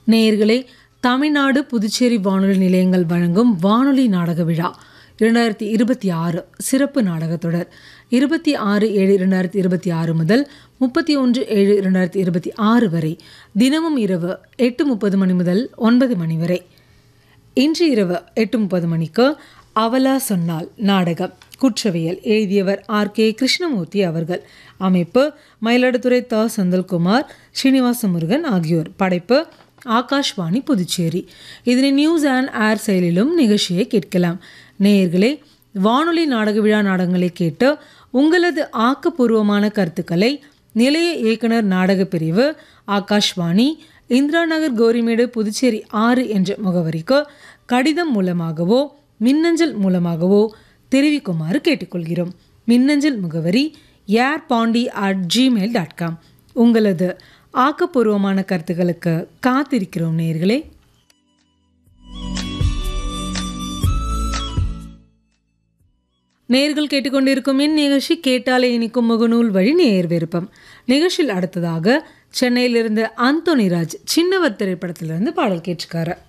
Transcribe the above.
நேயர்களே தமிழ்நாடு புதுச்சேரி வானொலி நிலையங்கள் வழங்கும் வானொலி நாடக விழா இரண்டாயிரத்தி இருபத்தி ஆறு சிறப்பு நாடகத் தொடர் இருபத்தி ஆறு ஏழு இரண்டாயிரத்தி இருபத்தி ஆறு முதல் முப்பத்தி ஒன்று ஏழு இரண்டாயிரத்தி இருபத்தி ஆறு வரை தினமும் இரவு எட்டு முப்பது மணி முதல் ஒன்பது மணி வரை இன்று இரவு எட்டு முப்பது மணிக்கு அவலா சொன்னால் நாடகம் குற்றவியல் எழுதியவர் ஆர் கே கிருஷ்ணமூர்த்தி அவர்கள் அமைப்பு மயிலாடுதுறை த செந்தில்குமார் ஸ்ரீனிவாச முருகன் ஆகியோர் படைப்பு ஆகாஷ்வாணி புதுச்சேரி இதனை நியூஸ் அண்ட் ஏர் செயலிலும் நிகழ்ச்சியை கேட்கலாம் நேயர்களே வானொலி நாடக விழா நாடகங்களை கேட்டு உங்களது ஆக்கப்பூர்வமான கருத்துக்களை நிலைய இயக்குனர் நாடகப் பிரிவு ஆகாஷ்வாணி இந்திரா நகர் கோரிமேடு புதுச்சேரி ஆறு என்ற முகவரிக்கு கடிதம் மூலமாகவோ மின்னஞ்சல் மூலமாகவோ தெரிவிக்குமாறு கேட்டுக்கொள்கிறோம் மின்னஞ்சல் முகவரி air Pondy at Gmail dot com உங்களது ஆக்கப்பூர்வமான கருத்துக்களுக்கு காத்திருக்கிறோம் நேர்களே நேர்கள் கேட்டுக்கொண்டிருக்கும் இந்நிகழ்ச்சி கேட்டாலே இனிக்கும் முகநூல் வழி நேர் விருப்பம் நிகழ்ச்சியில் அடுத்ததாக சென்னையிலிருந்து அந்தோனிராஜ் சின்னவர் திரைப்படத்திலிருந்து பாடல் கேட்டிருக்காரு